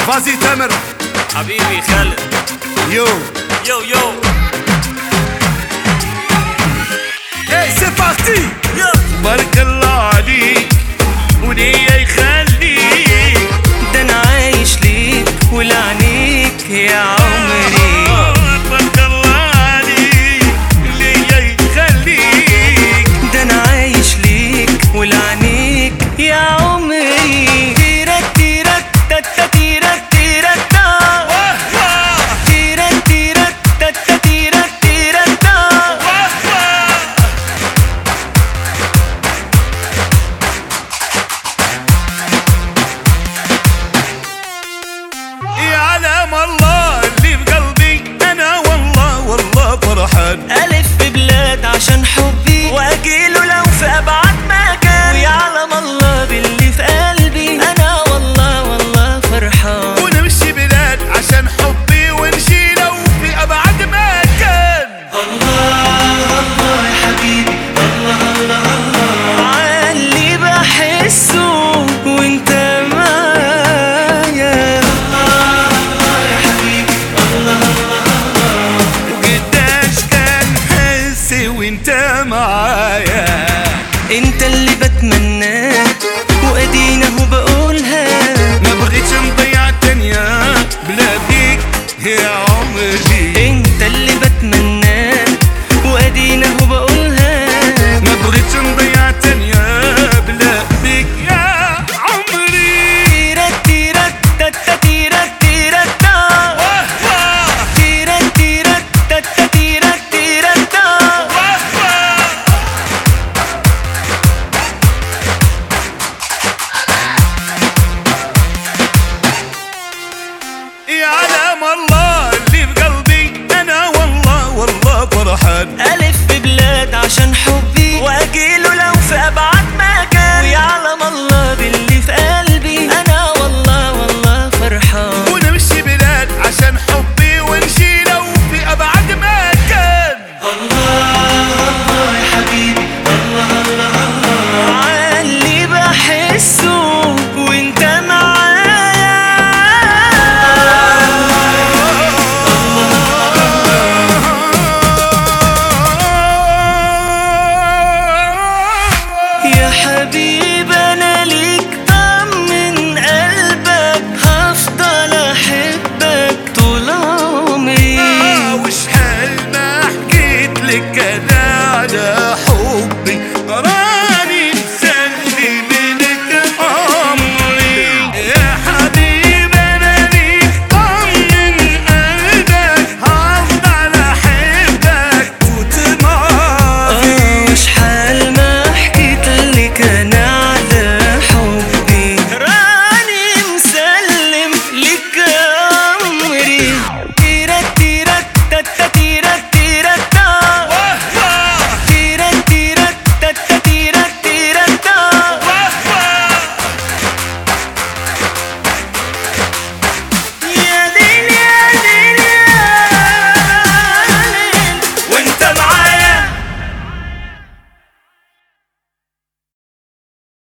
فازي تامر حبيبي خالد يو يو يو اي سي بارتي يو بارك الله عليك وليا يخليك ده انا عايش ليك ولعنيك يا عمري بارك الله عليك ليا يخليك ده انا عايش ليك ولعنيك يا عمري تيرك تيرك تتا تيرك تيرك تا تيرك تيرك تتا تيرك تيرك تا يعلم الله اللي في قلبي انا والله والله فرحان ألف في بلاد عشان حبي وأجيله لو في أبعد مكان ويعلم الله باللي في قلبي أنا والله والله فرحان ونمشي بلاد عشان حبي ونشيله في ابعد مكان الله يا حبيبي الله الله الله عاللي بحسه وانت معايا الله يا حبيبي الله الله وقداش كان حسي وانت معايا انت اللي بتمناه وادينا هو بقولها ما بغيتش نضيع الدنيا بلا بيك يا عمري انت اللي بتمناه وادينا هو بقولها ما بغيتش نضيع الدنيا بلا بيك يا عمري تيرك تيرك تتا تيرك تيرك تا تيرك تيرك تتا تيرك تيرك تا يعلم الله اللي في قلبي انا والله والله فرحان ألف في بلاد عشان حبي